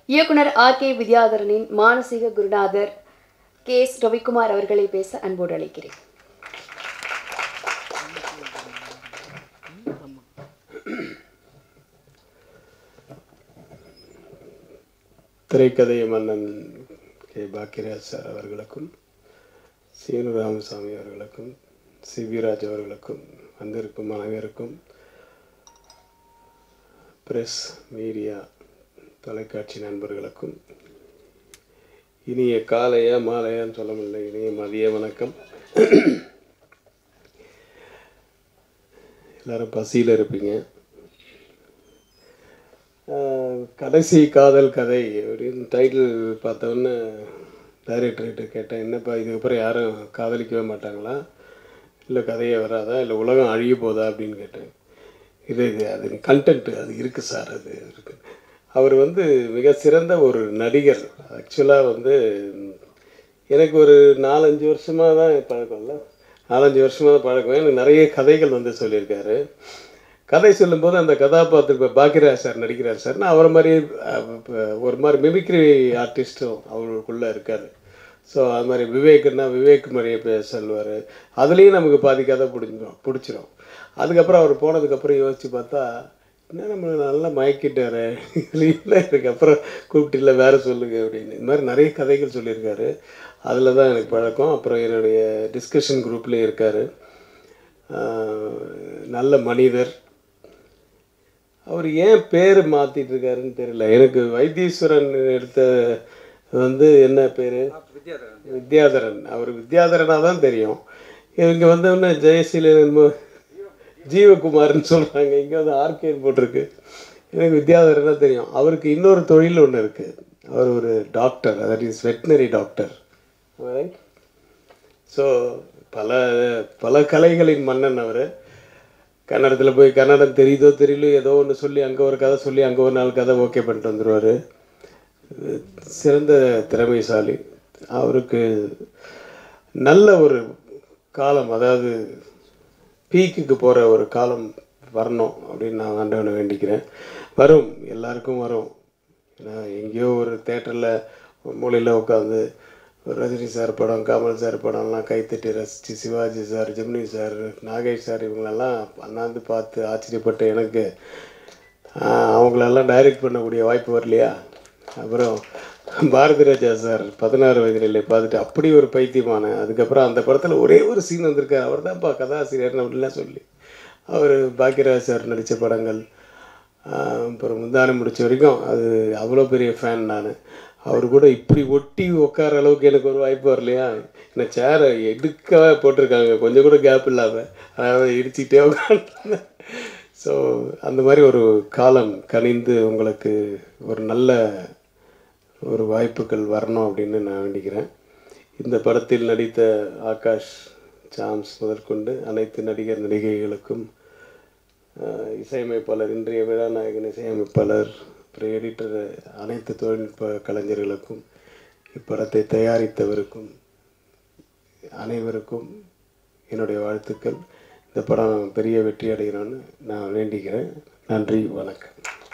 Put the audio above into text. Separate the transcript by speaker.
Speaker 1: இயக்குனர் R K வித்யாதரனின் மானசீக குருநாதர் கே எஸ் ரவிக்குமார் அவர்களை பேச அன்போடு அழைக்கிறேன்
Speaker 2: திரைக்கதை மன்னன் கே பாக்கியராஜ் சார் அவர்களுக்கும் சீனு ராமசாமி அவர்களுக்கும் சிவிராஜ் அவர்களுக்கும் வந்திருக்கும் அனைவருக்கும் பிரஸ் மீடியா தொலைக்காட்சி நண்பர்களுக்கும் இனிய காலையா மாலையான்னு சொல்ல முடியல இனிய மதிய வணக்கம் எல்லாரும் பசியில் இருப்பீங்க ஆஹ் கடைசி காதல் கதை அப்படின்னு டைட்டில் பார்த்தோன்னே டைரக்டர்கிட்ட கேட்டேன் என்னப்பா இதுக்கப்புறம் யாரும் காதலிக்கவே மாட்டாங்களா இல்லை கதையே வராதா இல்லை உலகம் அழிய போதா அப்படின்னு கேட்டேன் இது இது அது கண்டென்ட் அது இருக்குது சார் அது இருக்கு அவர் வந்து மிக சிறந்த ஒரு நடிகர் ஆக்சுவலாக வந்து எனக்கு ஒரு நாலஞ்சு வருஷமாக தான் பழக்கம்ல நாலஞ்சு வருஷமாக தான் பழக்கம் எனக்கு நிறைய கதைகள் வந்து சொல்லியிருக்காரு கதை சொல்லும்போது அந்த கதாபாத்திரம் இப்போ பாக்கியராஜ் சார் நடிக்கிறார் சார் நான் அவரை மாதிரி அஹ், இப்ப ஒரு மாதிரி மிமிக்ரி ஆர்டிஸ்ட்டும் அவருக்குள்ளே இருக்கார் ஸோ அது மாதிரி விவேக்குன்னா விவேக் மாதிரியே பேச சொல்லுவார் அதுலேயும் நமக்கு பாதி கதை பிடிச்சிடும் பிடிச்சிரும் அதுக்கப்புறம் அவர் போனதுக்கப்புறம் யோசித்து பார்த்தா என்ன நம்ம நல்லா மயக்கிட்டாரு இல்லை இதுக்கப்புறம் கூப்பிட்டு இல்லை வேறு சொல்லுங்க அப்படின்னு இந்த மாதிரி நிறைய கதைகள் சொல்லியிருக்காரு அதில் தான் எனக்கு பழக்கம் அப்புறம் என்னுடைய டிஸ்கஷன் குரூப்லேயும் இருக்கார் நல்ல மனிதர் அவர் ஏன் பேர் மாற்றிட்டு இருக்காருன்னு தெரியல எனக்கு வைத்தீஸ்வரன் எடுத்த வந்து என்ன பேர் வித்யாதரன் அவர் வித்யாதரனாக தான் தெரியும் இவங்க வந்தோடனே ஜெயசீலன் என்னமோ ஜீவகுமார்னு சொல்கிறாங்க இங்கே வந்து ஆர்கேன்னு போட்டிருக்கு எனக்கு வித்யாதரனாக தெரியும் அவருக்கு இன்னொரு தொழில் ஒன்று இருக்குது அவர் ஒரு doctor that is veterinary doctor right so பல பல கலைகளின் மன்னன் அவர் கன்னடத்தில் போய் கன்னடம் தெரியுதோ தெரியலையோ ஏதோ ஒன்று சொல்லி அங்கே ஒரு கதை சொல்லி அங்கே ஒரு நாலு கதை ஓகே பண்ணிட்டு வந்துடுவார் சிறந்த திறமைசாலி அவருக்கு நல்ல ஒரு காலம் அதாவது பீக்குக்கு போகிற ஒரு காலம் வரணும் அப்படின்னு நான் ஆண்டவனை வேண்டிக்கிறேன் வரும் எல்லாருக்கும் வரும் ஏன்னா எங்கேயோ ஒரு தேட்டரில் மூலையில் உட்காந்து ஒரு ரஜினி சார் படம் கமல் சார் படம்லாம் கைத்தட்டி ரசித்து Sivaji sir Gemini sir Nagesh sir இவங்களெல்லாம் அண்ணாந்து பார்த்து ஆச்சரியப்பட்ட எனக்கு ஆஹ், அவங்களெல்லாம் டைரக்ட் பண்ணக்கூடிய வாய்ப்பு வரலையா அப்புறம் பாரதி ராஜா சார் பதினாறு வயதிலே பார்த்துட்டு அப்படி ஒரு பைத்தியமான அதுக்கப்புறம் அந்த படத்தில் ஒரே ஒரு சீன் வந்திருக்காரு அவர் தான்ப்பா கதாசிரியர் அப்படின்லாம் சொல்லி அவர் பாக்கியராஜ் சார் நடித்த படங்கள் ஆஹ், அப்புறம் முந்தானம் முடிச்ச வரைக்கும் அது அவ்வளோ பெரிய ஃபேன் நான் அவர் கூட இப்படி ஒட்டி உட்கார அளவுக்கு எனக்கு ஒரு வாய்ப்பு வரலையா என்ன சேரை எடுக்கவே போட்டிருக்காங்க கொஞ்சம் கூட கேப் இல்லாமல் அதாவது இடிச்சிக்கிட்டே உட்காந்து ஸோ அந்த மாதிரி ஒரு காலம் கனிந்து உங்களுக்கு ஒரு நல்ல ஒரு வாய்ப்புகள் வரணும் அப்படின்னு நான் வேண்டிக்கிறேன் இந்த படத்தில் நடித்த ஆகாஷ் சாம்ஸ் முதற்கொண்டு அனைத்து நடிகர் நடிகைகளுக்கும் ஆஹ், இசையமைப்பாளர் இன்றைய விழாநாயகன் இசையமைப்பாளர் அப்புறம் எடிட்டர் அனைத்து தொழில்நுட்ப கலைஞர்களுக்கும் இப்படத்தை தயாரித்தவருக்கும் அனைவருக்கும் என்னுடைய வாழ்த்துக்கள் இந்த படம் பெரிய வெற்றி அடையணும்னு நான் வேண்டிக்கிறேன் நன்றி வணக்கம்